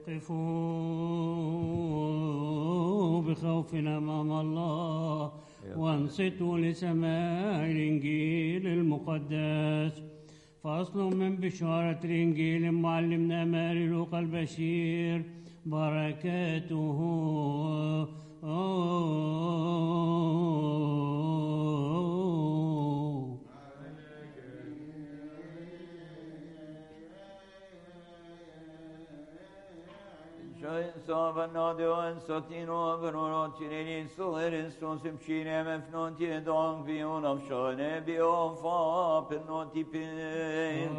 قفوا بخوف أمام الله وانصتوا لسماع الإنجيل المقدس فصل من بشارة الإنجيل معلمنا ماري لوقا البشير بركاته Sovernado Sotino Verno Cireni Soleris Sosim Cine Mefnoti Don Vion of Shone Bio Fa Penoti Pe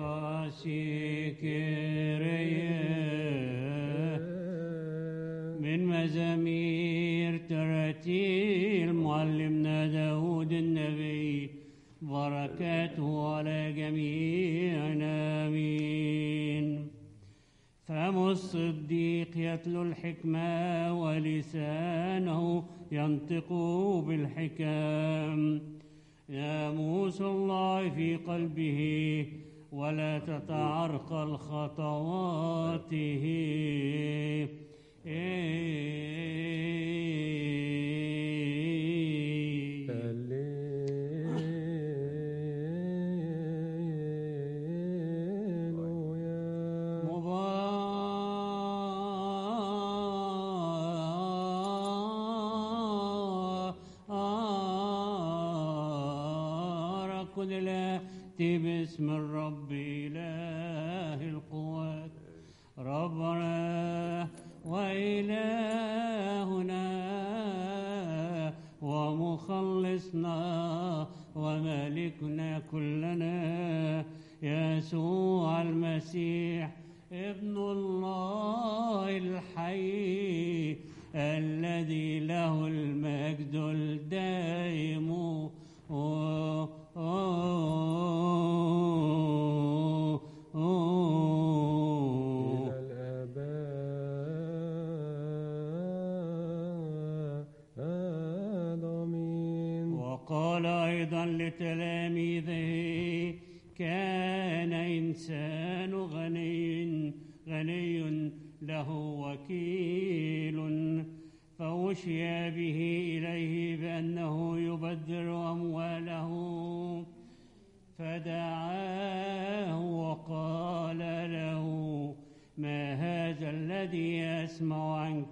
من مزامير ترتيل معلمنا داود النبي بركاته على جميعنا آمين فم الصديق يتلو الحكمة ولسانه ينطق بالحكام ناموس الله في قلبه ولا تتعرقل خطواته إيه مبارك الآتي باسم الرب إله القوات ربنا وإلهنا ومخلصنا ومالكنا كلنا يسوع المسيح ابن الله الحي الذي له المجد الدائم أوه أوه أوه إلى الآباء آمين وقال أيضا لتلاميذه كان إنسان غني غني له وكيل فوشي به إليه بأنه يبذر أمواله فدعاه وقال له ما هذا الذي أسمع عنك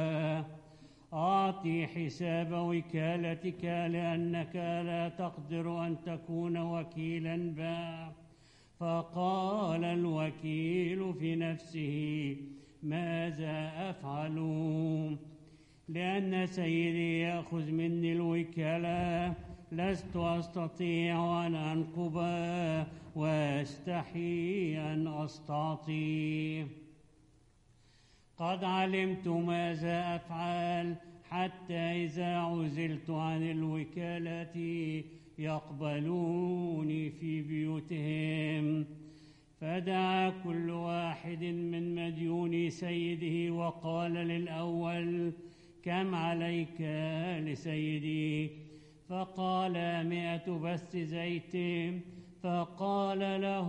أعطي حساب وكالتك لأنك لا تقدر أن تكون وكيلا باع فقال الوكيل في نفسه ماذا أفعل لأن سيدي يأخذ مني الوكالة لست أستطيع أن أنقب وأستحي أن أستعطي قد علمت ماذا أفعل حتى إذا عزلت عن الوكالة يقبلوني في بيوتهم فدعا كل واحد من مديون سيده وقال للأول كم عليك لسيدي فقال مئة بث زيت فقال له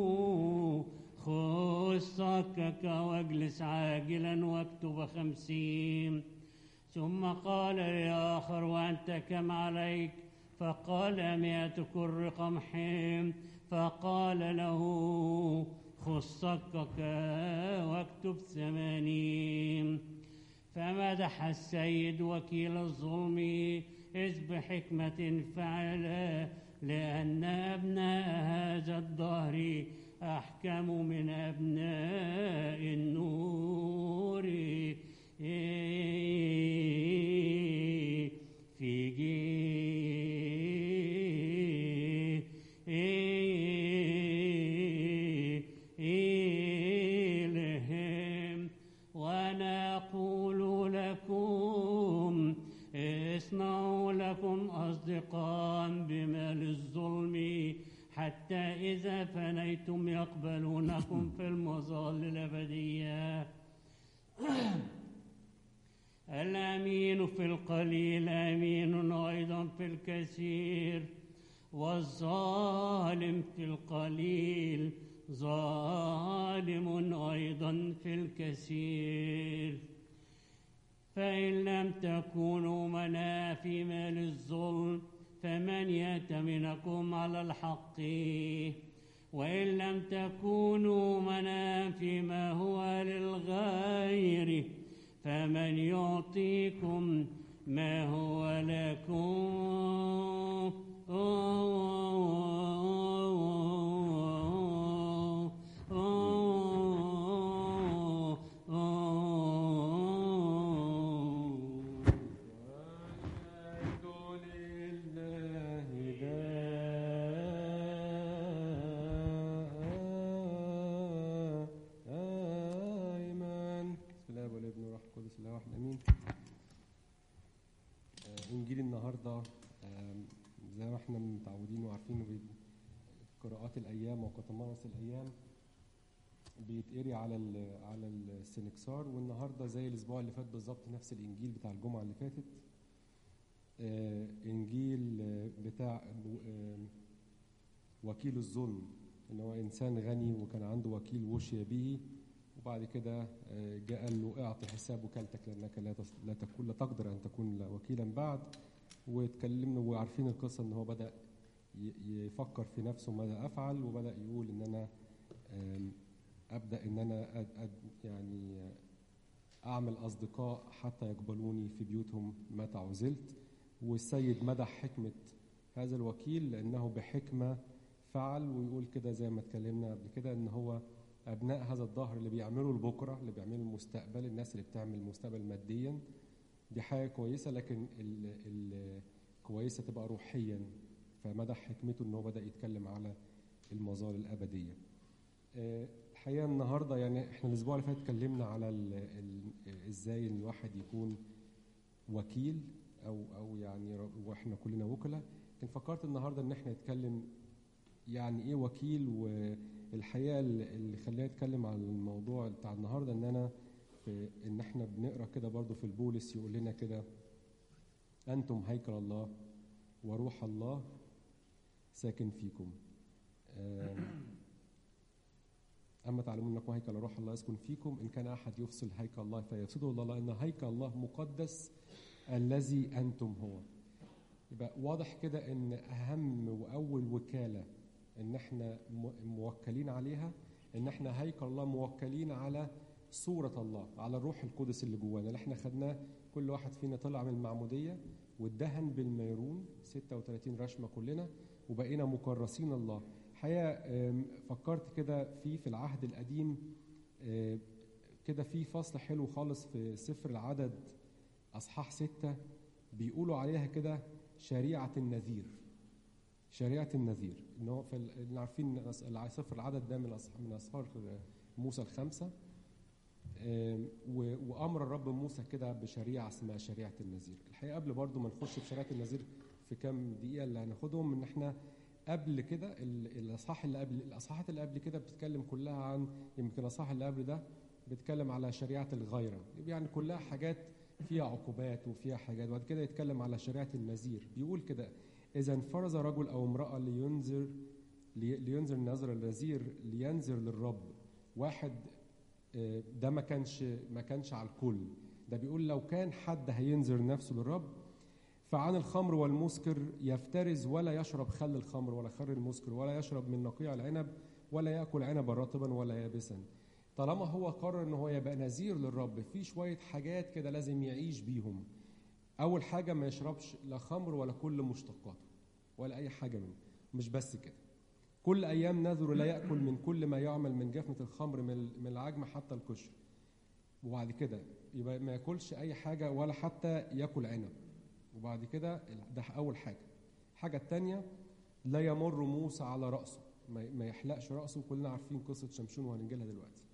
خذ صكك واجلس عاجلا واكتب خمسين ثم قال لآخر وأنت كم عليك فقال مئة كر قمح فقال له خذ صكك واكتب ثمانين فمدح السيد وكيل الظلم إذ بحكمة فعل لأن أبناء هذا الدهر أحكم من أبناء النور في جيلهم وأنا أقول لكم اصنعوا لكم أصدقاء بمال الظلم حتى إذا فنيتم يقبلونكم في المظال الأبدية الأمين في القليل أمين أيضا في الكثير والظالم في القليل ظالم أيضا في الكثير فإن لم تكونوا منافي للظلم فمن يأتمنكم على الحق وإن لم تكونوا منافي ما هو للغير فمن يعطيكم ما هو لكم والمجد لله دائما بسم الله والابن والروح القدس الله واحد امين آه، انجيل النهارده آم، زي ما احنا متعودين وعارفين بي- قراءات الايام وقطمارس الايام بيتقري على ال على السنكسار والنهارده زي الاسبوع اللي فات بالظبط نفس الانجيل بتاع الجمعه اللي فاتت آه، انجيل آه، بتاع آه، وكيل الظلم ان هو انسان غني وكان عنده وكيل وشي به وبعد كده آه، جاء قال له اعطي حساب وكالتك لانك لا تس- لا تكون لا تقدر ان تكون وكيلا بعد واتكلمنا وعارفين القصه ان هو بدا ي- يفكر في نفسه ماذا افعل وبدا يقول ان انا آم، ابدا ان انا أد أد يعني آه، اعمل اصدقاء حتى يقبلوني في بيوتهم متى عزلت والسيد مدح حكمه هذا الوكيل لانه بحكمه فعل ويقول كده زي ما اتكلمنا قبل كده ان هو ابناء هذا الظهر اللي بيعملوا لبكره اللي بيعملوا المستقبل الناس اللي بتعمل المستقبل ماديا دي حاجه كويسه لكن ال- ال- كويسه تبقى روحيا فمدح حكمته ان هو بدا يتكلم على المظال الابديه آه، الحقيقه النهارده يعني احنا الاسبوع اللي فات اتكلمنا على ال ال ازاي ان الواحد يكون وكيل او او يعني ر- واحنا كلنا وكلاء لكن فكرت النهارده ان احنا نتكلم يعني ايه وكيل والحقيقه اللي اللي خلاني اتكلم عن الموضوع بتاع النهارده ان انا في ان احنا بنقرا كده برضو في البولس يقول لنا كده انتم هيكل الله وروح الله ساكن فيكم آم، أما تعلمون أنكم هيكل روح الله يسكن فيكم إن كان أحد يفصل هيكل الله فيفسده الله لأن هيكل الله مقدس الذي أنتم هو يبقى واضح كده إن أهم وأول وكالة إن إحنا م- موكلين عليها إن إحنا هيكل الله موكلين على صورة الله على الروح القدس اللي جوانا اللي إحنا خدناه كل واحد فينا طلع من المعمودية واتدهن بالميرون 36 رشمة كلنا وبقينا مكرسين الله الحقيقه آم، فكرت كده في في العهد القديم آه، كده في فصل حلو خالص في سفر العدد اصحاح ستة بيقولوا عليها كده شريعه النذير شريعه النذير ان هو في ال- اللي عارفين إن أص- سفر العدد ده من أصح- من اسفار موسى الخمسه آم، و- وامر الرب موسى كده بشريعه اسمها شريعه النذير الحقيقه قبل برضو ما نخش في شريعه النذير في كام دقيقه اللي هناخدهم ان احنا قبل كده ال- الاصحاح اللي قبل الاصحاحات اللي قبل كده بتتكلم كلها عن يمكن الاصحاح اللي قبل ده بيتكلم على شريعه الغيره يعني كلها حاجات فيها عقوبات وفيها حاجات وبعد كده يتكلم على شريعه النذير بيقول كده اذا انفرز رجل او امراه لينذر لي- لينذر نذر النذير لينذر للرب واحد آه، ده ما كانش ما كانش على الكل ده بيقول لو كان حد هينذر نفسه للرب فعن الخمر والمسكر يفترز ولا يشرب خل الخمر ولا خر المسكر ولا يشرب من نقيع العنب ولا ياكل عنبا رطبا ولا يابسا طالما هو قرر ان هو يبقى نذير للرب في شويه حاجات كده لازم يعيش بيهم اول حاجه ما يشربش لا خمر ولا كل مشتقاته ولا اي حاجه منه مش بس كده كل ايام نذر لا ياكل من كل ما يعمل من جفنه الخمر من من العجم حتى القشر وبعد كده يبقى ما ياكلش اي حاجه ولا حتى ياكل عنب وبعد كده ده اول حاجه الحاجه الثانيه لا يمر موسى على راسه ما ما يحلقش راسه كلنا عارفين قصه شمشون وهنجيلها دلوقتي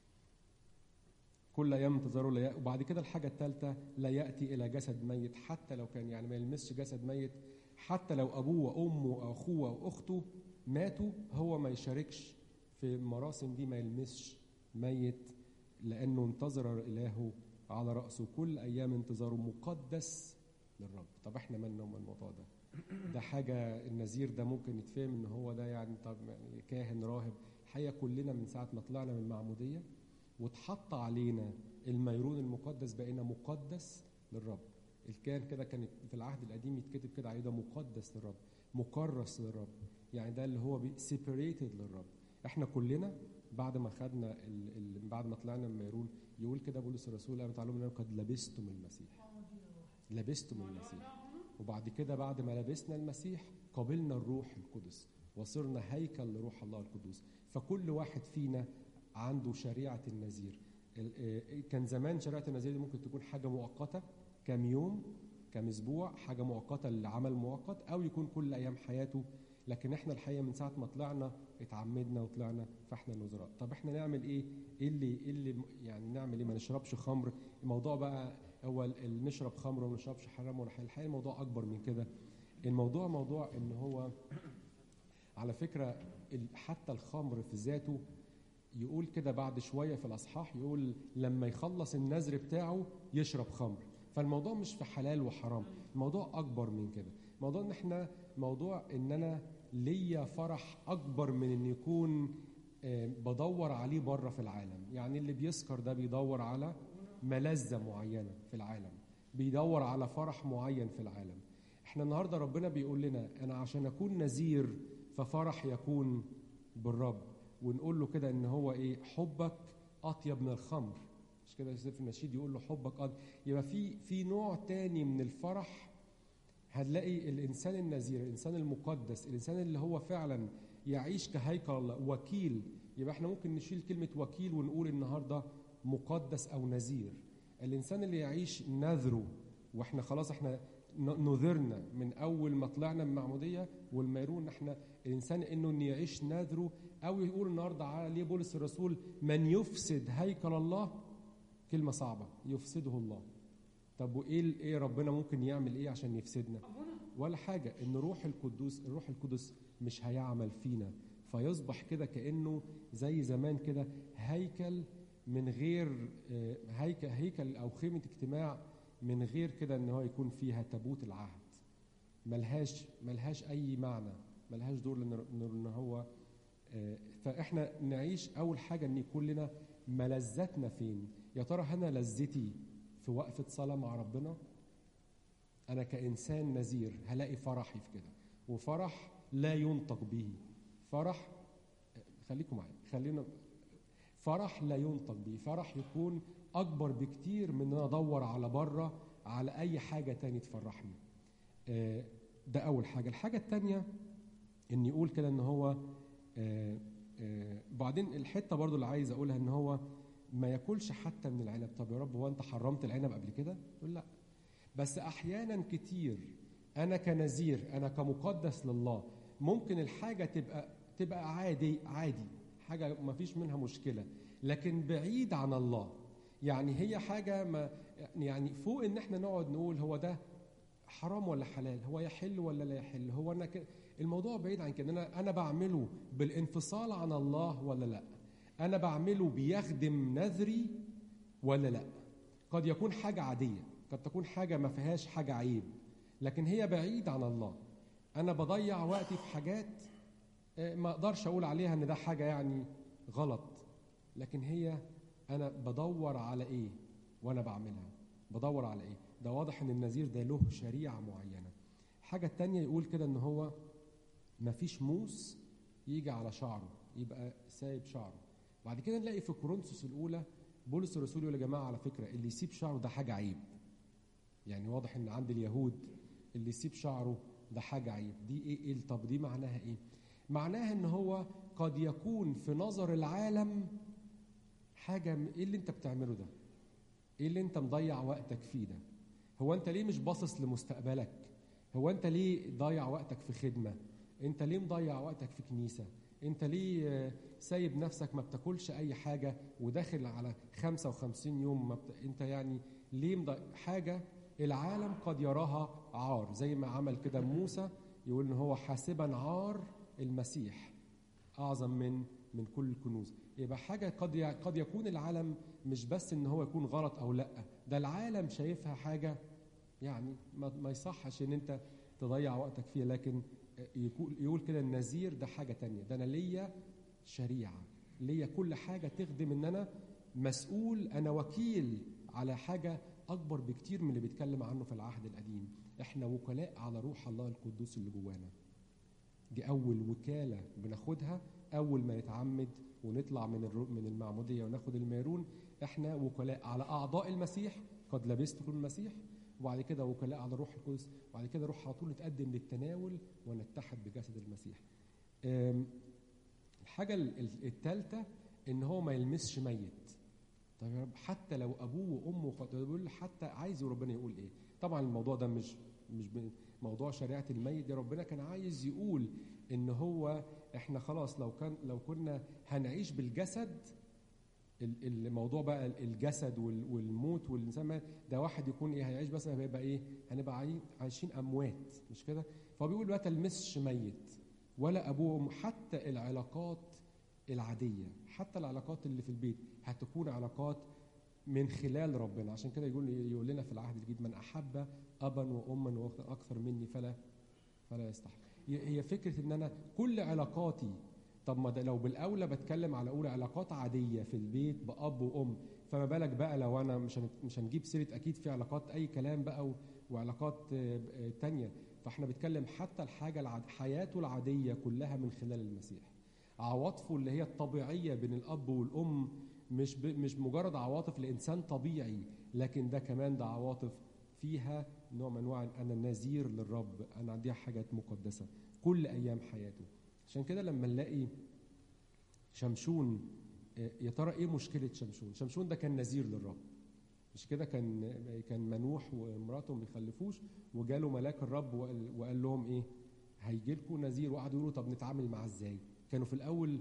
كل ايام انتظاره لا يأ... وبعد كده الحاجه الثالثه لا ياتي الى جسد ميت حتى لو كان يعني ما يلمسش جسد ميت حتى لو ابوه وامه او اخوه واخته ماتوا هو ما يشاركش في المراسم دي ما يلمسش ميت لانه انتظر الهه على راسه كل ايام انتظاره مقدس للرب طب احنا مالنا ومال الموضوع ده ده حاجه النذير ده ممكن يتفهم ان هو ده يعني طب يعني كاهن راهب الحقيقه كلنا من ساعه ما طلعنا من المعموديه واتحط علينا الميرون المقدس بقينا مقدس للرب الكان كده كان في العهد القديم يتكتب كده عليه ده مقدس للرب مكرس للرب يعني ده اللي هو سيبريتد للرب احنا كلنا بعد ما خدنا ال... ال... بعد ما طلعنا من ميرون يقول كده بولس الرسول قال تعلموا انكم قد لبستم المسيح لبستم المسيح وبعد كده بعد ما لبسنا المسيح قبلنا الروح القدس وصرنا هيكل لروح الله القدوس فكل واحد فينا عنده شريعة النذير ال- آه، كان زمان شريعة النذير دي ممكن تكون حاجة مؤقتة كام يوم كام اسبوع حاجة مؤقتة لعمل مؤقت او يكون كل ايام حياته لكن احنا الحقيقة من ساعة ما طلعنا اتعمدنا وطلعنا فاحنا نذراء طب احنا نعمل ايه ايه اللي ايه اللي يعني نعمل ايه ما نشربش خمر الموضوع بقى هو ال- ال- نشرب خمر وما نشربش حرام ولا حلال الحقيقة الموضوع اكبر من كده الموضوع موضوع ان هو على فكرة ال- حتى الخمر في ذاته يقول كده بعد شوية في الأصحاح يقول لما يخلص النذر بتاعه يشرب خمر فالموضوع مش في حلال وحرام الموضوع أكبر من كده موضوع إن إحنا موضوع إن أنا ليا فرح أكبر من إن يكون آه، بدور عليه بره في العالم يعني اللي بيسكر ده بيدور على ملذة معينة في العالم بيدور على فرح معين في العالم احنا النهارده ربنا بيقول لنا انا عشان اكون نذير ففرح يكون بالرب ونقول له كده ان هو ايه حبك اطيب من الخمر مش كده يوسف النشيد يقول له حبك أطيب يبقى في في نوع تاني من الفرح هنلاقي الانسان النذير الانسان المقدس الانسان اللي هو فعلا يعيش كهيكل الله وكيل يبقى احنا ممكن نشيل كلمه وكيل ونقول النهارده مقدس او نذير الانسان اللي يعيش نذره واحنا خلاص احنا ن- نذرنا من اول ما طلعنا من المعموديه والميرون احنا الانسان انه إنه يعيش نذره او يقول النهارده عليه بولس الرسول من يفسد هيكل الله كلمه صعبه يفسده الله طب وايه ال- ايه ربنا ممكن يعمل ايه عشان يفسدنا ولا حاجه ان روح القدوس الروح القدس مش هيعمل فينا فيصبح كده كانه زي زمان كده هيكل من غير آه، هيكل هيكل او خيمه اجتماع من غير كده ان هو يكون فيها تابوت العهد ملهاش ملهاش اي معنى ملهاش دور لان ان هو آه، فاحنا نعيش اول حاجه ان يكون لنا ملذتنا فين يا ترى انا لذتي في وقفه صلاه مع ربنا انا كانسان نذير هلاقي فرحي في كده وفرح لا ينطق به فرح خليكم معايا خلينا فرح لا ينطق به فرح يكون اكبر بكتير من ان انا ادور على بره على اي حاجه تاني تفرحني آه، ده اول حاجه الحاجه التانيه ان يقول كده ان هو آه، آه، بعدين الحته برضو اللي عايز اقولها ان هو ما ياكلش حتى من العنب طب يا رب هو انت حرمت العنب قبل كده يقول لا بس احيانا كتير انا كنذير انا كمقدس لله ممكن الحاجه تبقى تبقى عادي عادي حاجه ما فيش منها مشكله لكن بعيد عن الله يعني هي حاجه ما يعني فوق ان احنا نقعد نقول هو ده حرام ولا حلال هو يحل ولا لا يحل هو انا كده الموضوع بعيد عن كده انا انا بعمله بالانفصال عن الله ولا لا انا بعمله بيخدم نذري ولا لا قد يكون حاجه عاديه قد تكون حاجه ما فيهاش حاجه عيب لكن هي بعيد عن الله انا بضيع وقتي في حاجات آه، ما اقدرش اقول عليها ان ده حاجه يعني غلط لكن هي انا بدور على ايه وانا بعملها بدور على ايه ده واضح ان النذير ده له شريعه معينه الحاجه التانية يقول كده ان هو مفيش موس يجي على شعره يبقى سايب شعره بعد كده نلاقي في كورنثوس الاولى بولس الرسول يقول يا جماعه على فكره اللي يسيب شعره ده حاجه عيب يعني واضح ان عند اليهود اللي يسيب شعره ده حاجه عيب دي ايه, إيه طب دي معناها ايه معناها ان هو قد يكون في نظر العالم حاجه م- ايه اللي انت بتعمله ده ايه اللي انت مضيع وقتك فيه ده هو انت ليه مش باصص لمستقبلك هو انت ليه ضايع وقتك في خدمه انت ليه مضيع وقتك في كنيسه انت ليه آه، سايب نفسك ما بتاكلش اي حاجه وداخل على 55 يوم ما بت... انت يعني ليه مضيع حاجه العالم قد يراها عار زي ما عمل كده موسى يقول ان هو حاسبا عار المسيح اعظم من من كل الكنوز يبقى حاجه قد ي- قد يكون العالم مش بس ان هو يكون غلط او لا ده العالم شايفها حاجه يعني ما, ما يصحش ان انت تضيع وقتك فيها لكن يقول, يقول كده النذير ده حاجه تانية ده انا ليا شريعه ليا كل حاجه تخدم ان انا مسؤول انا وكيل على حاجه اكبر بكتير من اللي بيتكلم عنه في العهد القديم احنا وكلاء على روح الله القدوس اللي جوانا دي اول وكاله بناخدها اول ما نتعمد ونطلع من الرو- من المعموديه وناخد الميرون احنا وكلاء على اعضاء المسيح قد لبستم المسيح وبعد كده وكلاء على الروح القدس وبعد كده نروح على طول نتقدم للتناول ونتحد بجسد المسيح أم، الحاجه الثالثه ان هو ما يلمسش ميت طيب يا رب حتى لو ابوه وامه خ- بيقول حتى عايز ربنا يقول ايه طبعا الموضوع ده مش مش ب- موضوع شريعه الميت دي ربنا كان عايز يقول ان هو احنا خلاص لو كان لو كنا هنعيش بالجسد ال- الموضوع بقى الجسد وال- والموت والانسان ما- ده واحد يكون ايه هيعيش بس هيبقى ايه هنبقى عاي- عايشين اموات مش كده فهو بيقول ما تلمسش ميت ولا ابوه وأمه، حتى العلاقات العاديه حتى العلاقات اللي في البيت هتكون علاقات من خلال ربنا عشان كده يقول يقول لنا في العهد الجديد من احب ابا واما واختا اكثر مني فلا فلا يستحق هي هي فكره ان انا كل علاقاتي طب ما ده لو بالاولى بتكلم على اولى علاقات عاديه في البيت باب وام فما بالك بقى لو انا مش هن- مش هنجيب سيره اكيد في علاقات اي كلام بقى و- وعلاقات آه، آه، تانية فاحنا بنتكلم حتى الحاجه العاد حياته العاديه كلها من خلال المسيح عواطفه اللي هي الطبيعيه بين الاب والام مش ب... مش مجرد عواطف لانسان طبيعي لكن ده كمان ده عواطف فيها نوع من انواع انا نذير للرب انا عندي حاجات مقدسه كل ايام حياته عشان كده لما نلاقي شمشون آه، يا ترى ايه مشكله شمشون شمشون ده كان نذير للرب مش كده كان كان منوح ومراته ما بيخلفوش وجاله ملاك الرب وقال, وقال لهم ايه هيجي لكم نذير وقعدوا يقولوا طب نتعامل معاه ازاي كانوا في الاول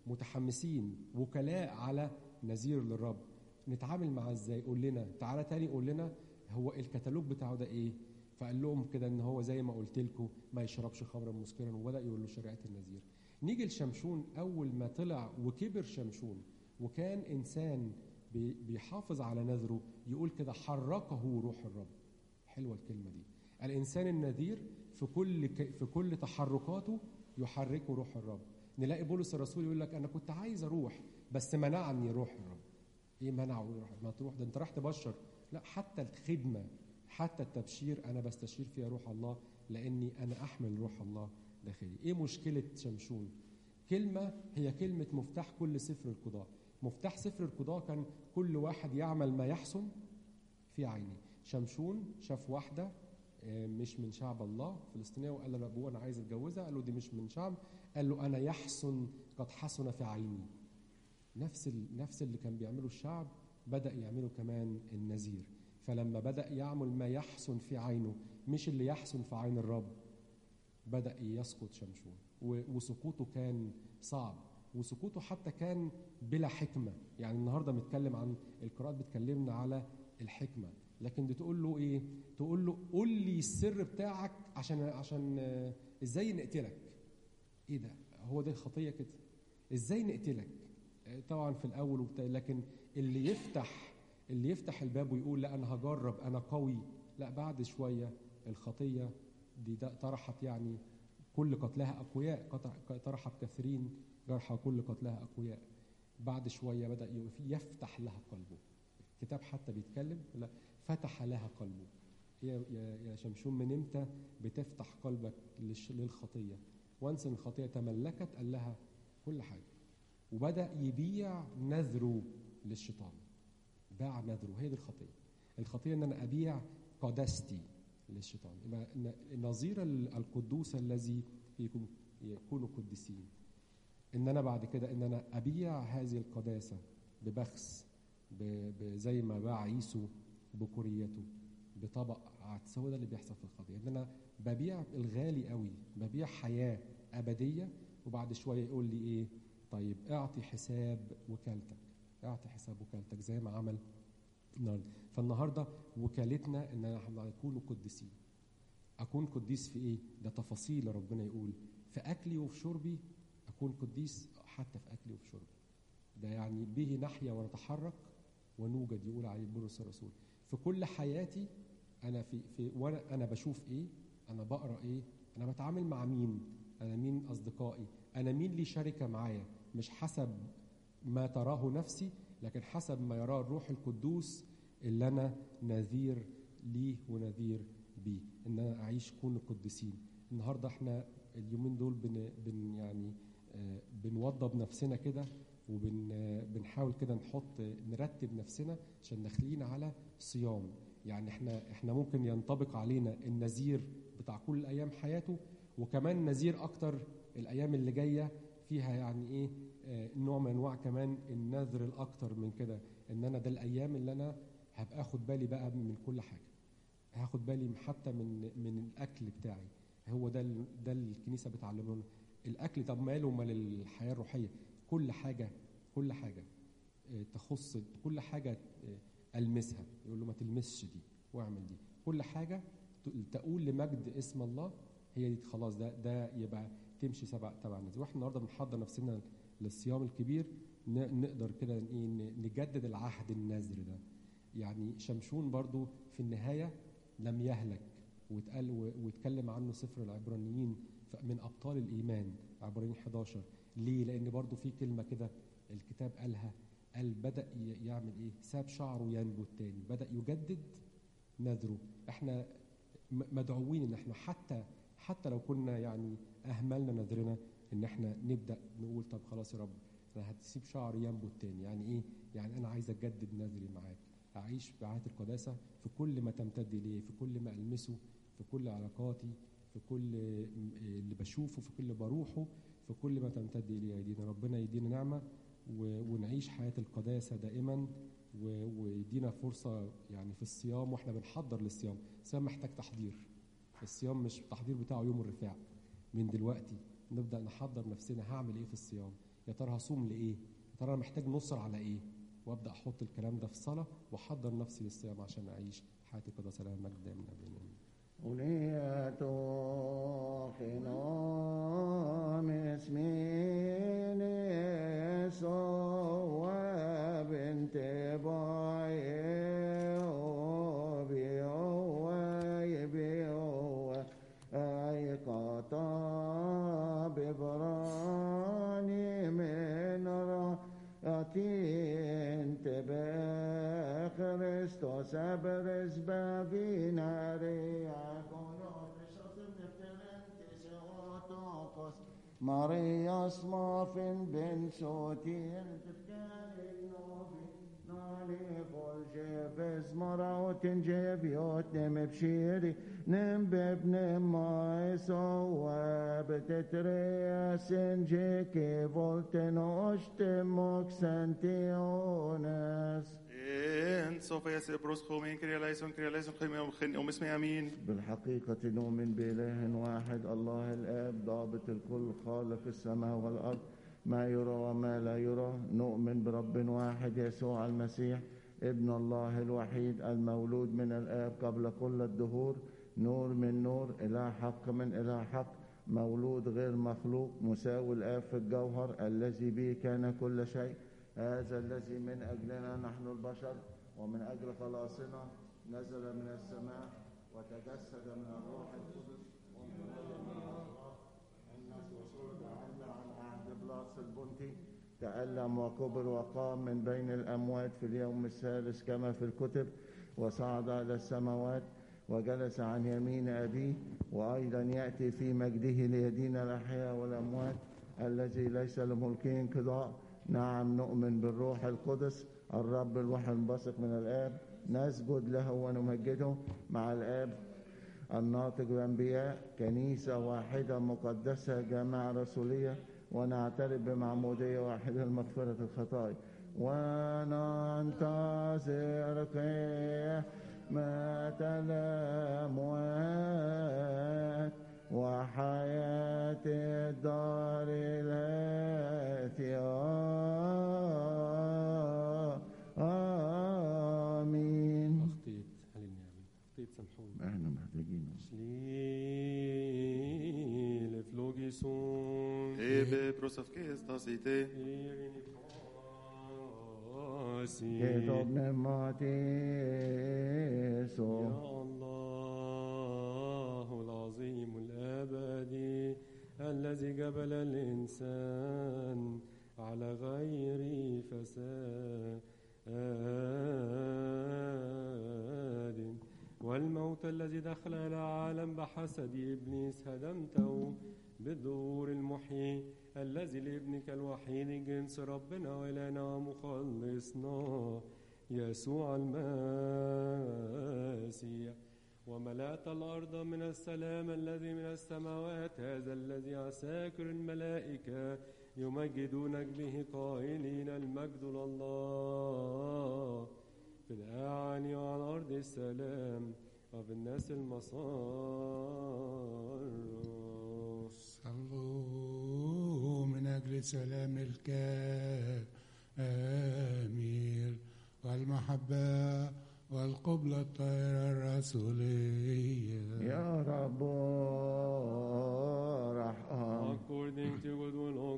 متحمسين وكلاء على نذير للرب نتعامل معاه ازاي قول لنا تعالى تاني قول لنا هو الكتالوج بتاعه ده ايه فقال لهم كده ان هو زي ما قلت لكم ما يشربش خمرا مسكرا وبدا يقول له شريعه النذير نيجي لشمشون اول ما طلع وكبر شمشون وكان انسان بي- بيحافظ على نذره يقول كده حركه روح الرب حلوه الكلمه دي الانسان النذير في كل ك- في كل تحركاته يحركه روح الرب نلاقي بولس الرسول يقول لك انا كنت عايز اروح بس منعني روح الرب ايه منعه يروح ما تروح ده انت راح تبشر لا حتى الخدمه حتى التبشير انا بستشير فيها روح الله لاني انا احمل روح الله داخلي ايه مشكله شمشون كلمه هي كلمه مفتاح كل سفر القضاء مفتاح سفر القضاء كان كل واحد يعمل ما يحسن في عينه شمشون شاف واحده آه، مش من شعب الله فلسطينيه وقال لابوه انا عايز اتجوزها قال له دي مش من شعب قال له انا يحسن قد حسن في عيني نفس ال... نفس اللي كان بيعمله الشعب بدا يعمله كمان النذير فلما بدا يعمل ما يحسن في عينه مش اللي يحسن في عين الرب بدا يسقط شمشون و... وسقوطه كان صعب وسقوطه حتى كان بلا حكمه يعني النهارده بنتكلم عن القراءات بتكلمنا على الحكمه لكن دي تقول له ايه تقول له قول لي السر بتاعك عشان عشان آه، ازاي نقتلك ايه ده هو ده الخطيه كده ازاي نقتلك آه، طبعا في الاول وبتاع لكن اللي يفتح اللي يفتح الباب ويقول لا انا هجرب انا قوي لا بعد شويه الخطيه دي ده طرحت يعني كل قتلها اقوياء قطع- طرحت كثيرين جرحى كل قتلها اقوياء بعد شويه بدا يف- يفتح لها قلبه الكتاب حتى بيتكلم لا فتح لها قلبه يا يا يا شمشون من امتى بتفتح قلبك للش- للخطيه وانس إن الخطيه تملكت قال لها كل حاجه وبدا يبيع نذره للشيطان باع نذره هي دي الخطيه الخطيه ان انا ابيع قداستي للشيطان يبقى ن- نظير ال- القدوس الذي فيكم يكونوا قديسين ان انا بعد كده ان انا ابيع هذه القداسه ببخس ب- ب- زي ما باع عيسو بكوريته بطبق عدس هو ده اللي بيحصل في الخطيه ان انا ببيع الغالي قوي ببيع حياه ابديه وبعد شويه يقول لي ايه طيب اعطي حساب وكالتك اعطي حساب وكالتك زي ما عمل النهارده فالنهارده وكالتنا ان احنا نكون قديسين اكون قديس في ايه ده تفاصيل ربنا يقول في اكلي وفي شربي اكون قديس حتى في اكلي وفي شربي ده يعني به نحيا ونتحرك ونوجد يقول عليه بولس الرسول في كل حياتي انا في في وانا انا بشوف ايه انا بقرا ايه انا بتعامل مع مين انا مين اصدقائي انا مين لي شركه معايا مش حسب ما تراه نفسي لكن حسب ما يراه الروح القدوس اللي انا نذير ليه ونذير بيه ان انا اعيش كون قديسين النهارده احنا اليومين دول بن, بن يعني آه، بنوضب نفسنا كده وبنحاول كده نحط نرتب نفسنا عشان داخلين على صيام يعني احنا احنا ممكن ينطبق علينا النذير بتاع كل ايام حياته وكمان نذير اكتر الايام اللي جايه فيها يعني ايه آه، نوع من انواع كمان النذر الاكتر من كده ان انا ده الايام اللي انا هبقى اخد بالي بقى من كل حاجه هاخد بالي حتى من من الاكل بتاعي هو ده ال- ده اللي الكنيسه بتعلمه لنا الاكل طب ماله مال الحياه الروحيه كل حاجه كل حاجه آه، تخص كل حاجه آه، المسها يقول له ما تلمسش دي واعمل دي كل حاجه ت- تقول لمجد اسم الله هي دي خلاص ده ده يبقى تمشي سبع تبع الناس واحنا النهارده بنحضر نفسنا للصيام الكبير ن- نقدر كده ايه ن- نجدد العهد النذر ده يعني شمشون برضو في النهايه لم يهلك واتقال و- واتكلم عنه سفر العبرانيين ف- من ابطال الايمان عبرانيين 11 ليه لان برضو في كلمه كده الكتاب قالها قال بدا ي- يعمل ايه ساب شعره ينبت تاني بدا يجدد نذره احنا م- مدعوين ان احنا حتى حتى لو كنا يعني اهملنا نذرنا ان احنا نبدا نقول طب خلاص يا رب انا هتسيب شعري ينبت تاني يعني ايه يعني انا عايز اجدد نذري معاك اعيش بعهد القداسه في كل ما تمتد اليه في كل ما المسه في كل علاقاتي في كل م- اللي بشوفه في كل اللي بروحه في كل ما تمتد اليه ايدينا ربنا يدينا نعمه و- ونعيش حياه القداسه دائما و- ويدينا فرصه يعني في الصيام واحنا بنحضر للصيام الصيام محتاج تحضير الصيام مش التحضير بتاعه يوم الرفاع من دلوقتي نبدا نحضر نفسنا هعمل ايه في الصيام يا ترى هصوم لايه يا ترى انا محتاج نصر على ايه وابدا احط الكلام ده في صلاه واحضر نفسي للصيام عشان اعيش حياه القداسه لها المجد دائما ابدا آمين. وليتو خنام اسمين يسوع بنت باي بيوي بيوي اي قطع ببراني من راتين تبا خريستوس ابرز باقينا ريا ماريا اسمافن بن سوتين نالي قول جيبز مراوت جيب يوت نم بشيري نم ببن ما يسوى بتترياس جيكي فولتن اشتموك سنتيونس إن سوف يسير بروسخو من كريا ليسون كريا ليسون خيمي ومخن ومسمي أمين بالحقيقة نؤمن بإله واحد الله الآب ضابط الكل خالق السماء والأرض ما يرى وما لا يرى نؤمن برب واحد يسوع المسيح ابن الله الوحيد المولود من الآب قبل كل الدهور نور من نور إله حق من إله حق مولود غير مخلوق مساوي الآب في الجوهر الذي به كان كل شيء هذا الذي من أجلنا نحن البشر ومن أجل خلاصنا نزل من السماء وتجسد من الروح القدس الناس وصلت عنا عن عهد بلاس البنطي تألم وكبر وقام من بين الأموات في اليوم الثالث كما في الكتب وصعد إلى السماوات وجلس عن يمين أبيه وأيضا يأتي في مجده ليدين الأحياء والأموات الذي ليس لملكه انقضاء نعم نؤمن بالروح القدس الرب الوحي المنبثق من الآب نسجد له ونمجده مع الآب الناطق بأنبياء كنيسة واحدة مقدسة جامعة رسولية ونعترف بمعمودية واحدة لمغفرة الخطايا وننتظر قيامة الأموات وحياة الدار الآتية آمين اخطيت هللني امين اخطيت سامحوني احنا محتاجين Slil flogison إيه بروسف كيس تاسيتي كتاب نماتيسو يا الله العظيم الأبدي الذي جبل الإنسان على غير فساد والموت الذي دخل إلى العالم بحسد إبليس هدمته بالظهور المحيي الذي لابنك الوحيد جنس ربنا وإلهنا ومخلصنا يسوع المسيح وملأت الأرض من السلام الذي من السماوات هذا الذي عساكر الملائكة يمجدونك به قائلين المجد لله في الأعالي وعلى أرض السلام وفي الناس المصار صلوا من أجل سلام الكامل والمحبة والقبلة الطاهرة الرسولية يا رب ارحم According to good will, O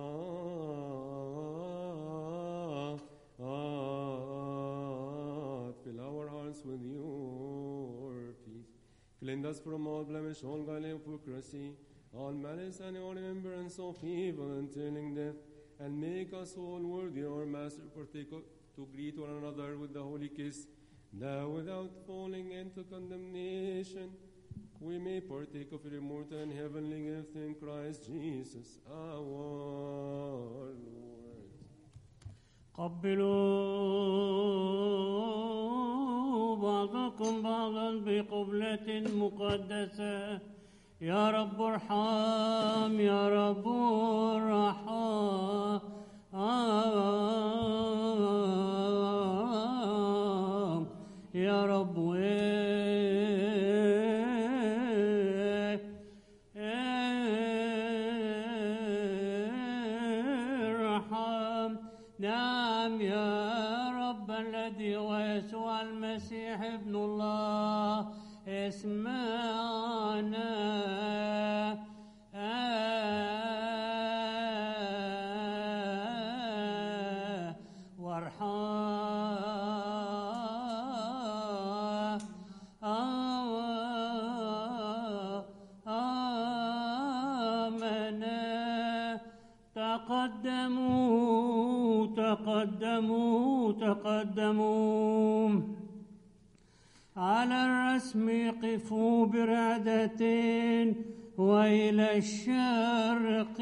God, fill our hearts with your peace. Cleanse us from all blemish, all guile and hypocrisy, all malice and all remembrance of evil and turning death, and make us all worthy, our Master, partake of- to greet one another with the holy kiss, that without falling into condemnation, we may partake of your immortal and heavenly gift in Christ Jesus our Lord. قبلوا بعضكم بعضا بقبلة مقدسة يا رب ارحم يا رب ارحم يا رب ارحم نعم يا رب الذي هو يسوع المسيح ابن الله اسمعنا آمنا تقدموا تقدموا تقدموا على الرسم قفوا برعدة وإلى الشرق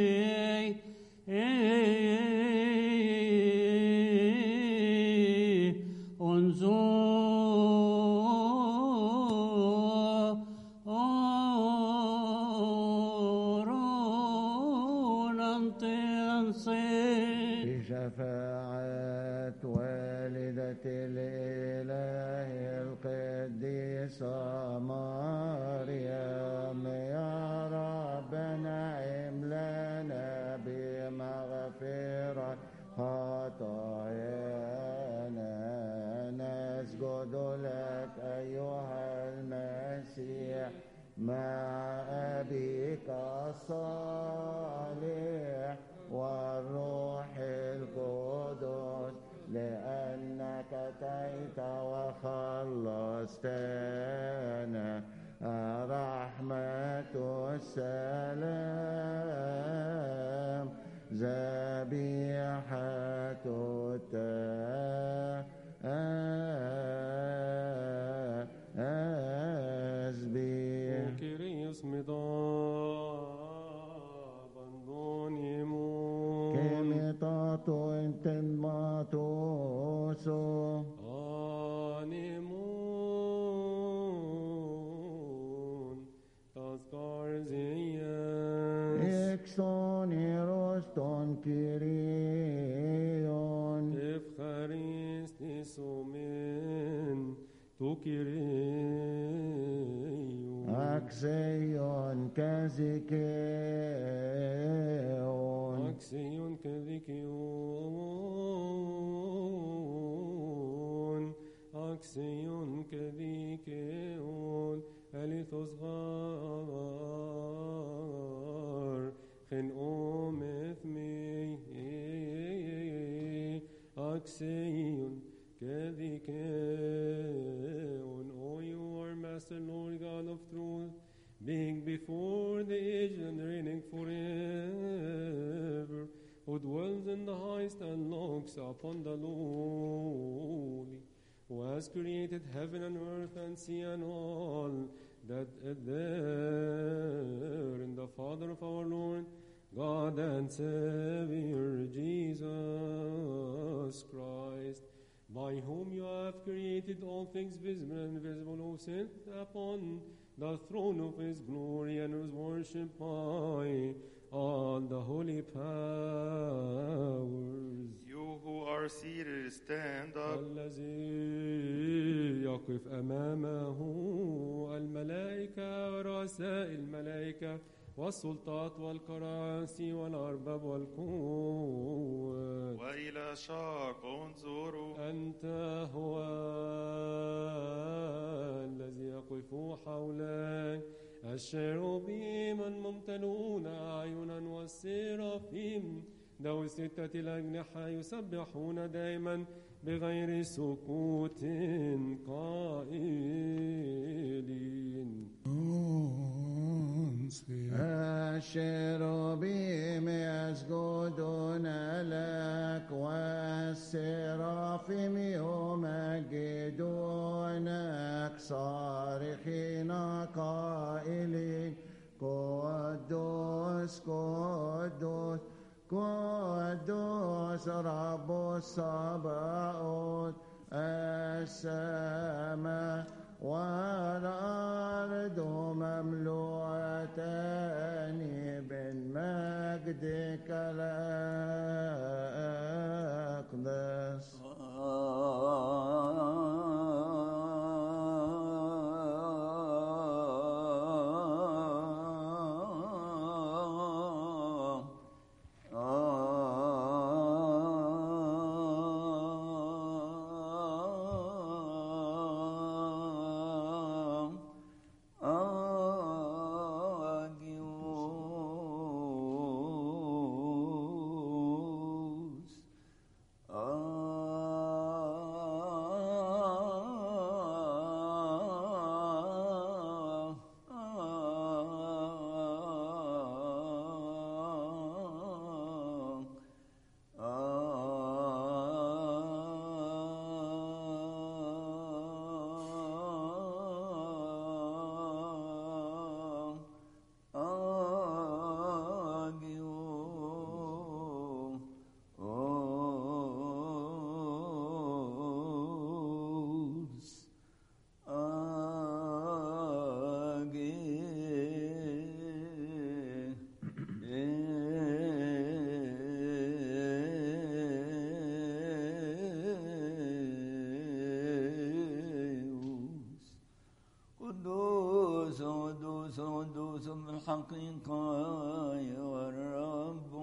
انصر بشفاعة والدة الإله القديسة مريم يا ربنا املنا بمغفرة خطايانا نسجد لك أيها المسيح مع أبيك الصالح والروح القدس لأنك أتيت وخلصتنا رحمة السلام ذبيحة التسبيح Kyrios midab andonimus. كميطاتو انتماتوسو Animon. Tascarzias. Εξονήρος των Κυρίων Ευχαριστής ομεν του Κυρίου. αξίων και δικαίων Αξίων και δικαιών, αξίων και δικαιών, αλήθως γάρ, χεν όμεθ μη, αξίων και δικαιών. O you are Master, Lord God of truth, being before the age and reigning forever, who dwells in the highest and looks upon the lowly, who has created heaven and earth and sea and all that is there in the Father of our Lord, God and Savior Jesus Christ, by whom you have created all things visible and invisible, who sit upon the throne of his glory and who is worshipped by all the holy powers. You who are seated, stand up. الذي يقف أمامه الملائكة ورؤساء الملائكة والسلطات والكراسي والأرباب والقوات وإلى شرق انظروا أنت هو الذي يقف حولك الشيروبيم الممتلون أعينا والسرافيم ذوي الستة الأجنحة يسبحون دائما بغير سكوت قائلين انصت الشيروبيم يسجدون لك والسرافيم يمجدونك صارخين قائلين قدوس قدوس قدوس رب الصباؤوت السماء والأرض مملوءتان من مجدك الأقدس Agios. Agios. قدوس قدوس قدوس بالحقيقة والرب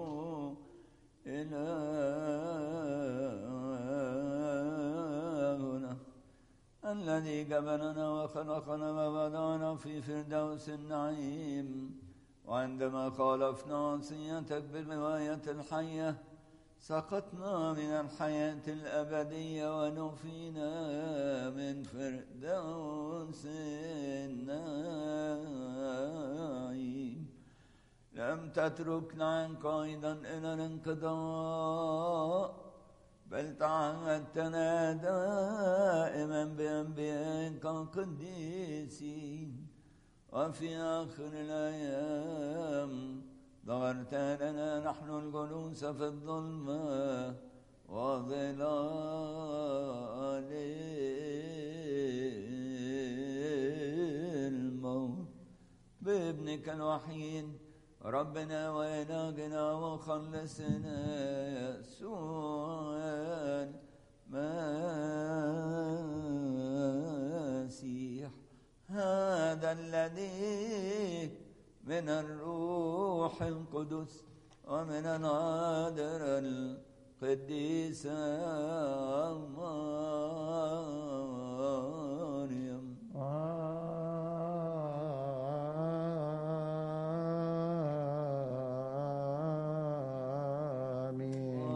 إلهنا الذي جبلنا وخلقنا وبدانا في فردوس النعيم وعندما خالفنا وصيتك بالرواية الحية سقطنا من الحياة الأبدية ونفينا من فردوس النعيم لم تتركنا عنك أيضا إلى الانقضاء بل تعهدتنا دائما بأنبيائك القديسين وفي آخر الأيام ظهرت لنا نحن الجلوس في الظلمة وظلال الموت بابنك الوحيد ربنا وإلهنا وخلصنا يسوع المسيح هذا الذي من الروح القدس ومن العذر القديس الله